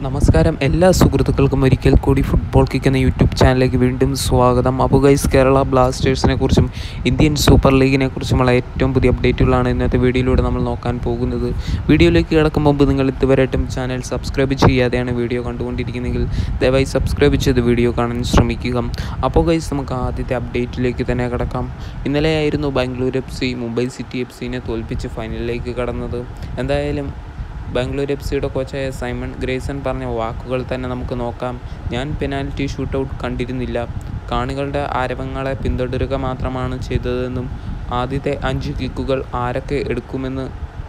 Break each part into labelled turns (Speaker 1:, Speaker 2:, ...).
Speaker 1: നമസ്കാരം എല്ലാ സുഹൃത്തുക്കൾക്കും ഒരിക്കൽ കൂടി ഫുട്ബോൾ കിക്ക് എന്ന യൂട്യൂബ് ചാനലിലേക്ക് വീണ്ടും സ്വാഗതം അപ്പോൾ ഗൈസ് കേരള ബ്ലാസ്റ്റേഴ്സിനെ കുറിച്ചും ഇന്ത്യൻ സൂപ്പർ ലീഗിനെ കുറിച്ചുമുള്ള ഏറ്റവും പുതിയ അപ്ഡേറ്റുകളാണ് ഇന്നത്തെ വീഡിയോയിലൂടെ നമ്മൾ നോക്കാൻ പോകുന്നത് വീഡിയോയിലേക്ക് കിടക്കും മുമ്പ് നിങ്ങൾ ഇതുവരെയായിട്ടും ചാനൽ സബ്സ്ക്രൈബ് ചെയ്യാതെയാണ് വീഡിയോ കണ്ടുകൊണ്ടിരിക്കുന്നതെങ്കിൽ ദയവായി സബ്സ്ക്രൈബ് ചെയ്ത് വീഡിയോ കാണാൻ ശ്രമിക്കുക അപ്പോൾ ഗൈസ് നമുക്ക് ആദ്യത്തെ അപ്ഡേറ്റിലേക്ക് തന്നെ കിടക്കാം ഇന്നലെയായിരുന്നു Bangalore F C Mumbai city F സിനെ തോൽപ്പിച്ച് ഫൈനലിലേക്ക് കടന്നത് എന്തായാലും ബാംഗ്ലൂർ എഫ് സിയുടെ കോച്ചായ സൈമൺ ഗ്രേസൺ പറഞ്ഞ വാക്കുകൾ തന്നെ നമുക്ക് നോക്കാം ഞാൻ പെനാൽറ്റി ഷൂട്ടൗട്ട് കണ്ടിരുന്നില്ല കാണികളുടെ ആരവങ്ങളെ പിന്തുടരുക മാത്രമാണ് ചെയ്തതെന്നും ആദ്യത്തെ അഞ്ച് കിക്കുകൾ ആരൊക്കെ എടുക്കുമെന്ന്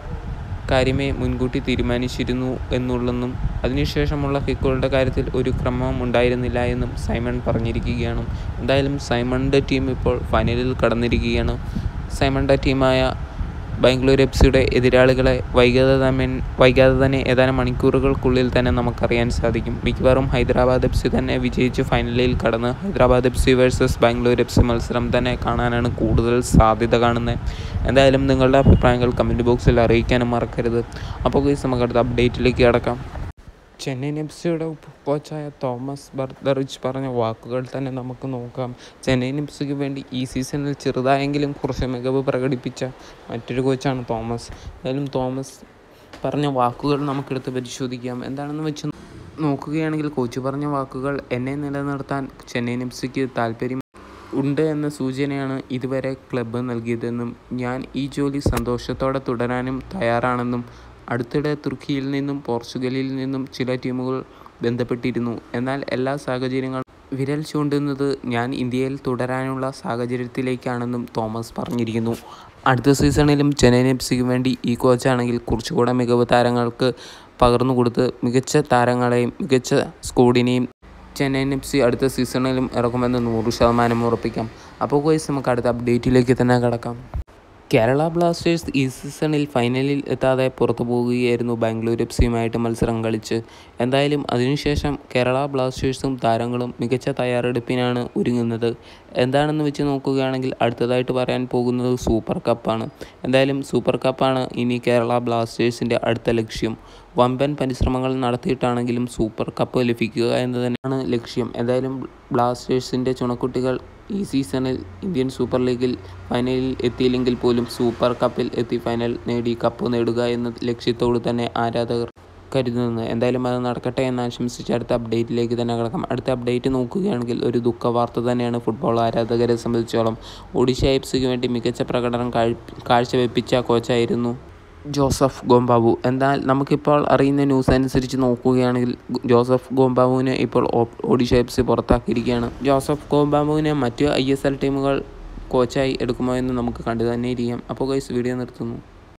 Speaker 1: കാര്യമേ മുൻകൂട്ടി തീരുമാനിച്ചിരുന്നു എന്നുള്ളെന്നും അതിനുശേഷമുള്ള കിക്കുകളുടെ കാര്യത്തിൽ ഒരു ക്രമം ഉണ്ടായിരുന്നില്ല എന്നും സൈമൺ പറഞ്ഞിരിക്കുകയാണ് എന്തായാലും സൈമണിൻ്റെ ടീം ഇപ്പോൾ ഫൈനലിൽ കടന്നിരിക്കുകയാണ് സൈമണിൻ്റെ ടീമായ ബാംഗ്ലൂർ എഫ് സിയുടെ എതിരാളികളെ വൈകാതെ തന്നെ വൈകാതെ തന്നെ ഏതാനും മണിക്കൂറുകൾക്കുള്ളിൽ തന്നെ നമുക്കറിയാൻ സാധിക്കും മിക്കവാറും ഹൈദരാബാദ് എഫ് സി തന്നെ വിജയിച്ച് ഫൈനലിൽ കടന്ന് Hyderabad F C versus Bangalore F C മത്സരം തന്നെ കാണാനാണ് കൂടുതൽ സാധ്യത കാണുന്നത് എന്തായാലും നിങ്ങളുടെ അഭിപ്രായങ്ങൾ കമൻറ്റ് ബോക്സിൽ അറിയിക്കാനും മറക്കരുത് അപ്പോൾ ഗൈസ് നമുക്ക് അടുത്ത അപ്ഡേറ്റിലേക്ക് കിടക്കാം ചെന്നൈയിൻ എഫ് സിയുടെ കോച്ചായ തോമസ് ബർദറിച്ച് പറഞ്ഞ വാക്കുകൾ തന്നെ നമുക്ക് നോക്കാം ചെന്നൈയിൻ എഫ് സിക്ക് വേണ്ടി ഈ സീസണിൽ ചെറുതായെങ്കിലും കുറച്ച് മികവ് പ്രകടിപ്പിച്ച മറ്റൊരു കോച്ചാണ് തോമസ് എന്തായാലും തോമസ് പറഞ്ഞ വാക്കുകൾ നമുക്കെടുത്ത് പരിശോധിക്കാം എന്താണെന്ന് വെച്ച് നോക്കുകയാണെങ്കിൽ കോച്ച് പറഞ്ഞ വാക്കുകൾ എന്നെ നിലനിർത്താൻ ചെന്നൈയിൻ എഫ് സിക്ക് താല്പര്യം ഉണ്ട് എന്ന സൂചനയാണ് ഇതുവരെ ക്ലബ്ബ് നൽകിയതെന്നും ഞാൻ ഈ ജോലി സന്തോഷത്തോടെ തുടരാനും തയ്യാറാണെന്നും അടുത്തിടെ തുർക്കിയിൽ നിന്നും പോർച്ചുഗലിൽ നിന്നും ചില ടീമുകൾ ബന്ധപ്പെട്ടിരുന്നു എന്നാൽ എല്ലാ സാഹചര്യങ്ങളും വിരൽ ചൂണ്ടുന്നത് ഞാൻ ഇന്ത്യയിൽ തുടരാനുള്ള സാഹചര്യത്തിലേക്കാണെന്നും തോമസ് പറഞ്ഞിരിക്കുന്നു അടുത്ത സീസണിലും ചെന്നൈയിൻ എഫ് സിക്ക് വേണ്ടി ഈ കോച്ചാണെങ്കിൽ കുറച്ചുകൂടെ മികവ് താരങ്ങൾക്ക് പകർന്നു കൊടുത്ത് മികച്ച താരങ്ങളെയും മികച്ച സ്കോഡിനെയും ചെന്നൈയിൻ എഫ് സി അടുത്ത സീസണിലും ഇറക്കുമെന്ന് നൂറ് ശതമാനം ഉറപ്പിക്കാം അപ്പോൾ കോയ്സ് നമുക്ക് അടുത്ത അപ്ഡേറ്റിലേക്ക് തന്നെ കിടക്കാം കേരള ബ്ലാസ്റ്റേഴ്സ് ഈ സീസണിൽ ഫൈനലിൽ എത്താതെ പുറത്തു പോവുകയായിരുന്നു ബാംഗ്ലൂർ എഫ് സിയുമായിട്ട് മത്സരം കളിച്ച് എന്തായാലും അതിനുശേഷം കേരള ബ്ലാസ്റ്റേഴ്സും താരങ്ങളും മികച്ച തയ്യാറെടുപ്പിനാണ് ഒരുങ്ങുന്നത് എന്താണെന്ന് വെച്ച് നോക്കുകയാണെങ്കിൽ അടുത്തതായിട്ട് പറയാൻ പോകുന്നത് സൂപ്പർ കപ്പാണ് എന്തായാലും സൂപ്പർ കപ്പാണ് ഇനി കേരള ബ്ലാസ്റ്റേഴ്സിൻ്റെ അടുത്ത ലക്ഷ്യം വമ്പൻ പരിശ്രമങ്ങൾ നടത്തിയിട്ടാണെങ്കിലും സൂപ്പർ കപ്പ് ലഭിക്കുക എന്ന് തന്നെയാണ് ലക്ഷ്യം എന്തായാലും ബ്ലാസ്റ്റേഴ്സിൻ്റെ ചുണക്കുട്ടികൾ ഈ സീസണിൽ ഇന്ത്യൻ സൂപ്പർ ലീഗിൽ ഫൈനലിൽ എത്തിയില്ലെങ്കിൽ പോലും സൂപ്പർ കപ്പിൽ എത്തി ഫൈനൽ നേടി കപ്പ് നേടുക എന്ന ലക്ഷ്യത്തോട് തന്നെ ആരാധകർ കരുതുന്നത് എന്തായാലും അത് നടക്കട്ടെ എന്ന് ആശംസിച്ച് അടുത്ത അപ്ഡേറ്റിലേക്ക് തന്നെ കിടക്കാം അടുത്ത അപ്ഡേറ്റ് നോക്കുകയാണെങ്കിൽ ഒരു ദുഃഖ വാർത്ത തന്നെയാണ് ഫുട്ബോൾ ആരാധകരെ സംബന്ധിച്ചോളം ഒഡീഷ എഫ് സിക്ക് വേണ്ടി മികച്ച പ്രകടനം കാഴ്ചവെപ്പിച്ച കോച്ചായിരുന്നു ജോസഫ് ഗോംബാബു എന്നാൽ നമുക്കിപ്പോൾ അറിയുന്ന ന്യൂസ് അനുസരിച്ച് നോക്കുകയാണെങ്കിൽ ജോസഫ് ഗോംബാബുവിനെ ഇപ്പോൾ ഒഡീഷ എഫ് സി പുറത്താക്കിയിരിക്കുകയാണ് ജോസഫ് ഗോംബാബുവിനെ മറ്റ് ഐ എസ് എൽ ടീമുകൾ കോച്ചായി എടുക്കുമോ എന്ന് നമുക്ക് കണ്ടു തന്നെ ഇരിക്കാം അപ്പോൾ ഗൈസ് വീഡിയോ നിർത്തുന്നു